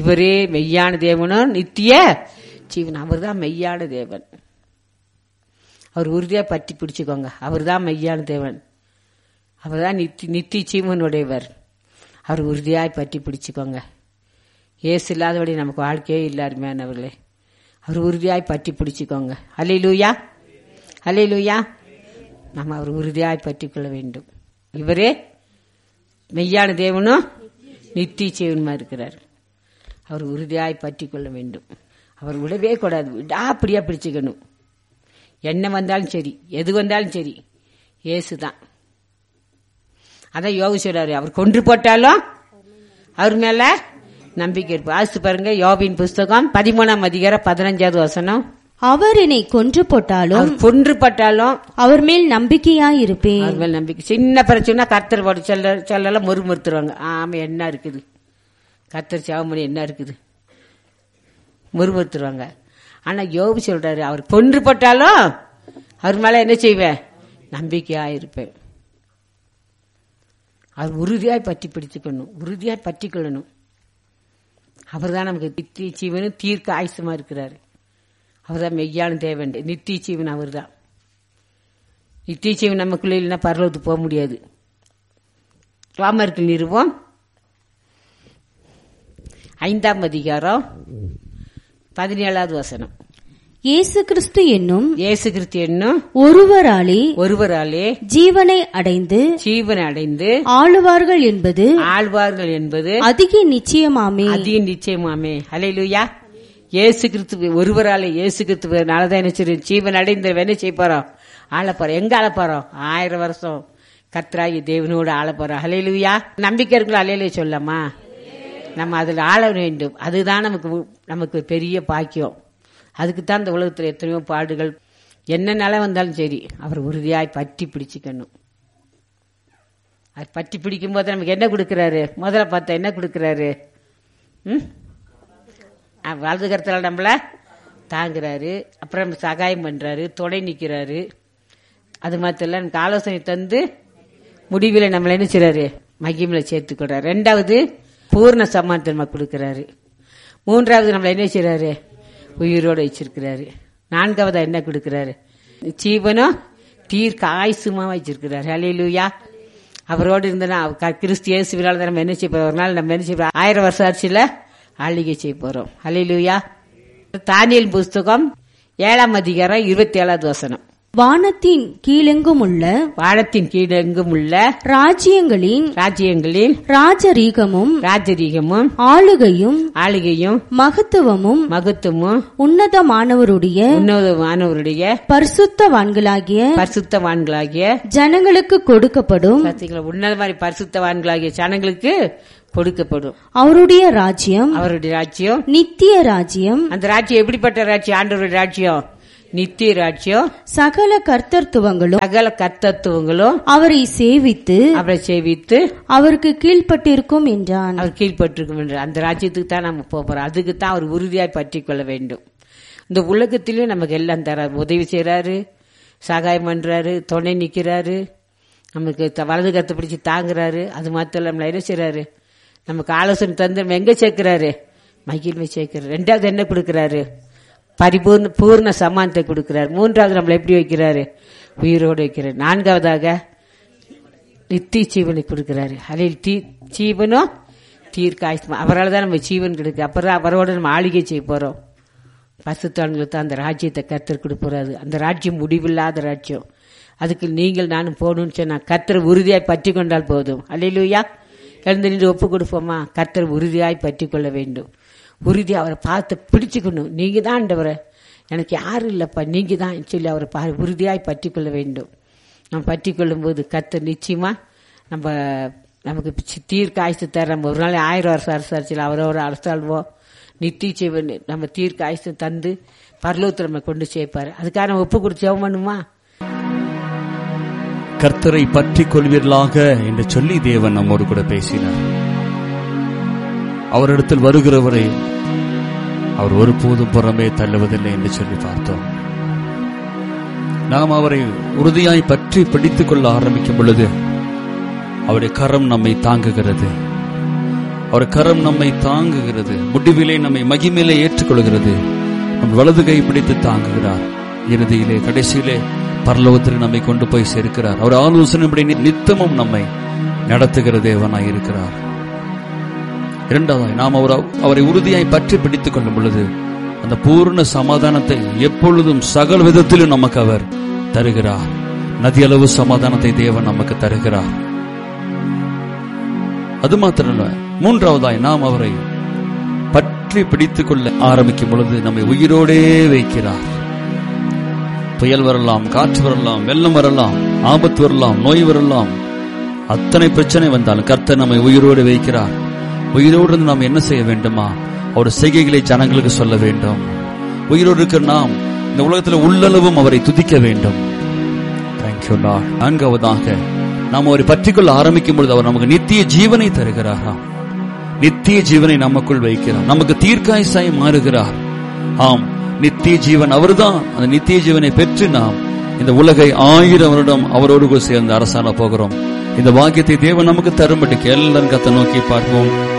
இவரே மெய்யான தேவனும் நித்திய ஜீவன் அவர் தான் மெய்யான தேவன் அவர் உறுதியா பற்றி பிடிச்சுக்கோங்க அவர் தான் மெய்யான தேவன் அவர் தான் நித்தி நித்திய ஜீவனுடையவர் அவர் உறுதியாய் பற்றி பிடிச்சுக்கோங்க ஏசு இல்லாதபடி நமக்கு வாழ்க்கையே இல்லை அருமையானவர்களே அவர் உறுதியாய் பற்றி பிடிச்சுக்கோங்க அலையிலூயா அலையிலூயா நம்ம அவர் உறுதியாய் பற்றி கொள்ள வேண்டும் இவரே மெய்யான தேவனும் நித்திய ஜீவனுமா இருக்கிறார் அவர் உறுதியாய் பற்றி கொள்ள வேண்டும் அவர் விடவே கூடாது விடாப்படியா பிடிச்சுக்கணும் என்ன வந்தாலும் சரி எது வந்தாலும் சரி ஏசு தான் அதான் யோகி சொல்றாரு அவர் கொன்று போட்டாலும் அவர் மேல நம்பிக்கை இருப்பு ஆசு பாருங்க யோபின் புஸ்தகம் பதிமூணாம் அதிகாரம் பதினஞ்சாவது வசனம் அவர் என்னை கொன்று போட்டாலும் அவர் கொன்று பட்டாலும் அவர் மேல் நம்பிக்கையாயிருப்பேன் அவர் மேல நம்பிக்கை சின்ன பிரச்சனை கர்த்தர் போட்டு சொல்ல சொல்லலாம் முறுமுறுத்துருவாங்க ஆமா என்ன இருக்குது கர்த்தர் சாவமணி என்ன இருக்குது முறுமுறுத்துருவாங்க ஆனா யோபு சொல்றாரு அவர் கொன்று போட்டாலும் அவர் மேல என்ன செய்வேன் நம்பிக்கையா இருப்பேன் அவர் உறுதியாய் பற்றி பிடிச்சுக்கணும் உறுதியாய் பற்றி கொள்ளணும் அவர் தான் நமக்கு நித்திய ஜீவனும் தீர்க்க ஆயுசமா இருக்கிறாரு அவர் தான் மெய்யான தேவன் நித்திய ஜீவன் அவர் தான் நித்திய ஜீவன் நமக்குள்ள இல்லைன்னா பரலோகத்துக்கு போக முடியாது ராமருக்கு நிறுவம் ஐந்தாம் அதிகாரம் பதினேழாவது வசனம் இயேசு கிறிஸ்து என்னும் இயேசு கிறிஸ்து என்னும் ஒருவராலே ஒருவராலே ஜீவனை அடைந்து ஜீவன் அடைந்து ஆளுவார்கள் என்பது ஆழ்வார்கள் என்பது அதிக நிச்சயமாமே அதிக நிச்சயமாமே அலையிலுயா இயேசு கிறிஸ்து ஒருவராலே இயேசு கிறிஸ்துவனாலதான் என்ன செய்யும் ஜீவன் அடைந்த என்ன செய்ய போறோம் ஆள போறோம் எங்க ஆள போறோம் ஆயிரம் வருஷம் கத்ராகி தேவனோடு ஆள போறோம் அலையிலுயா நம்பிக்கை இருக்குல்ல அலையில சொல்லமா நம்ம அதுல ஆள வேண்டும் அதுதான் நமக்கு நமக்கு பெரிய பாக்கியம் அதுக்கு தான் இந்த உலகத்துல எத்தனையோ பாடுகள் என்ன நிலை வந்தாலும் சரி அவர் உறுதியாய் பற்றி பிடிச்சுக்கணும் அது பற்றி பிடிக்கும் போது நமக்கு என்ன கொடுக்கறாரு முதல்ல பார்த்தா என்ன கொடுக்கறாரு ம் அஹ் வலது கருத்தில் நம்மள தாங்குறாரு அப்புறம் சகாயம் பண்றாரு துணை நிற்கிறாரு அது மாத்திரம் நமக்கு ஆலோசனை தந்து முடிவில் நம்மளை என்ன செய்றாரு மகிமில சேர்த்துக்கிறாரு ரெண்டாவது பூர்ண சமானத்தை நம்ம கொடுக்கறாரு மூன்றாவது நம்மளை என்ன செய்றாரு உயிரோடு வச்சிருக்கிறாரு நான்காவதா என்ன கொடுக்கறாரு ஜீவனும் தீர்க்க ஆயுசுமா வச்சிருக்கிறாரு அலையிலுயா அவரோடு இருந்தனா கிறிஸ்து இயேசுவினால தான் நம்ம என்ன செய்ய போறோம் ஒரு நாள் நம்ம என்ன செய்ய போறோம் ஆயிரம் வருஷம் ஆட்சியில ஆளுகை செய்ய போறோம் அலையிலுயா தானியல் புஸ்தகம் ஏழாம் அதிகாரம் இருபத்தி ஏழாவது வசனம் வானத்தின் கீழெங்கும் உள்ள வானத்தின் கீழெங்கும் உள்ள ராஜ்யங்களின் ராஜ்யங்களில் ராஜரீகமும் ராஜரீகமும் ஆளுகையும் ஆளுகையும் மகத்துவமும் மகத்துவமும் உன்னதமானவருடைய உன்னதமானவருடைய பரிசுத்தவான்களாகிய பரிசுத்தவான்களாகிய ஜனங்களுக்கு கொடுக்கப்படும் பார்த்தீங்களா உன்னத மாதிரி பரிசுத்தவான்களாகிய ஜனங்களுக்கு கொடுக்கப்படும் அவருடைய ராஜ்யம் அவருடைய ராஜ்யம் நித்திய ராஜ்யம் அந்த ராஜ்யம் எப்படிப்பட்ட ராஜ்யம் ஆண்டவருடைய ராஜ்யம் நித்திய ராஜ்யம் சகல கர்த்தர்த்துவங்களும் சகல கர்த்தத்துவங்களும் அவரை சேவித்து அவரை சேவித்து அவருக்கு கீழ்ப்பட்டிருக்கும் என்றான் அவர் கீழ்பட்டிருக்கும் என்று அந்த ராஜ்யத்துக்கு தான் நம்ம போக போறோம் அதுக்கு தான் அவர் உறுதியாய் பற்றி கொள்ள வேண்டும் இந்த உலகத்திலயும் நமக்கு எல்லாம் தராரு உதவி செய்யறாரு சகாயம் பண்றாரு துணை நிக்கிறாரு நமக்கு த- வலது கருத்தை பிடிச்சி தாங்குறாரு அது மாத்திரம் நம்மள என்ன செய்யறாரு நமக்கு ஆலோசனை தந்து நம்ம எங்க சேர்க்கிறாரு மகிழ்வை சேர்க்கிறாரு ரெண்டாவது என்ன கொடுக்கறாரு பரிபூர்ண பூர்ண சமானத்தை கொடுக்கிறார் மூன்றாவது நம்மளை எப்படி வைக்கிறாரு உயிரோடு வைக்கிறார் நான்காவதாக நித்திய ஜீவனை கொடுக்கிறாரு அதில் தீ ஜீவனும் தீர்க்க ஆயுஷ்மா அவரால் தான் நம்ம ஜீவன் கிடைக்கு அப்புறம் அவரோட நம்ம ஆளுகை செய்ய போறோம் பசுத்தான்களுக்கு தான் அந்த ராஜ்யத்தை கர்த்தர் கொடுப்பறாரு அந்த ராஜ்யம் முடிவில்லாத ராஜ்யம் அதுக்கு நீங்கள் நானும் போகணும்னு சொன்னா கர்த்தர் உறுதியாய் பற்றி கொண்டால் போதும் அல்லையிலுயா எழுந்து நின்று ஒப்பு கொடுப்போமா கர்த்தர் உறுதியாய் பற்றி கொள்ள வேண்டும் உறுதி அவரை பார்த்து பிடிச்சுக்கணும் நீங்க தான் ஆண்டவரை எனக்கு யாரும் இல்லப்பா நீங்க தான் சொல்லி அவரை பா உறுதியாய் பற்றி கொள்ள வேண்டும் நம்ம பற்றி கொள்ளும்போது கர்த்தர் நிச்சயமா நம்ம நமக்கு சி- தீர்க்க ஆயுசு தர நம்ம ஒரு நாள் ஆயிரம் வருஷம் அரசாட்சியில் அவரோட அரசாள்வோம் நித்திய ஜீவன் நம்ம தீர்க்க ஆயுசு தந்து பரலோகத்தில் நம்ம கொண்டு சேர்ப்பாரு அதுக்காக நம்ம ஒப்பு கொடுத்து ஜெபம் பண்ணுமா கர்த்தரை பற்றிக் கொள்வீர்களாக என்று சொல்லி தேவன் நம்மோடு கூட பேசினார் அவரிடத்தில் வருகிறவரை அவர் ஒருபோதும் புறமே தள்ளுவதில்லை என்று சொல்லி பார்த்தோம் நாம் அவரை உறுதியாய் பற்றி பிடித்துக் கொள்ள ஆரம்பிக்கும் பொழுது அவருடைய கரம் நம்மை தாங்குகிறது அவர் கரம் நம்மை தாங்குகிறது முடிவிலே நம்மை மகிமையிலே ஏற்றுக்கொள்கிறது நம் வலது கை பிடித்து தாங்குகிறார் இறுதியிலே கடைசியிலே பரலோகத்திற்கு நம்மை கொண்டு போய் சேர்க்கிறார் அவர் ஆலோசனைப்படி நி- நித்தமும் நம்மை நடத்துகிற தேவனாய் இருக்கிறார் இரண்டாவதாய் நாம் அவர் அவரை உறுதியாய் பற்றி பிடித்துக் கொள்ளும் பொழுது அந்த பூர்ண சமாதானத்தை எப்பொழுதும் சகல விதத்திலும் நமக்கு அவர் தருகிறார் நதியளவு சமாதானத்தை தேவன் நமக்கு தருகிறார் அது மாத்திரமல்ல மூன்றாவதாய் நாம் அவரை பற்றி பிடித்துக் கொள்ள ஆரம்பிக்கும் பொழுது நம்மை உயிரோடே வைக்கிறார் புயல் வரலாம் காற்று வரலாம் வெள்ளம் வரலாம் ஆபத்து வரலாம் நோய் வரலாம் அத்தனை பிரச்சனை வந்தாலும் கர்த்தர் நம்மை உயிரோடு வைக்கிறார் உயிரோடு இருந்து நாம் என்ன செய்ய வேண்டுமா அவர் செய்கைகளை ஜனங்களுக்கு சொல்ல வேண்டும் உயிரோடு இருக்கிற நாம் இந்த உலகத்தில் உள்ளளவும் அவரை துதிக்க வேண்டும் தேங்க்யூ லார்ட் நான்காவதாக நாம் அவரை பற்றிக்கொள்ள ஆரம்பிக்கும் பொழுது அவர் நமக்கு நித்திய ஜீவனை தருகிறாராம் நித்திய ஜீவனை நமக்குள் வைக்கிறார் நமக்கு தீர்க்காயசாய் மாறுகிறார் ஆம் நித்திய ஜீவன் அவர்தான் அந்த நித்திய ஜீவனை பெற்று நாம் இந்த உலகை ஆயிரம் வருடம் அவரோடு கூட சேர்ந்து அரசாண போகிறோம் இந்த வாக்கியத்தை தேவன் நமக்கு தரும்படிக்கு எல்லாரும் கத்தை நோக்கி பார்ப்போம்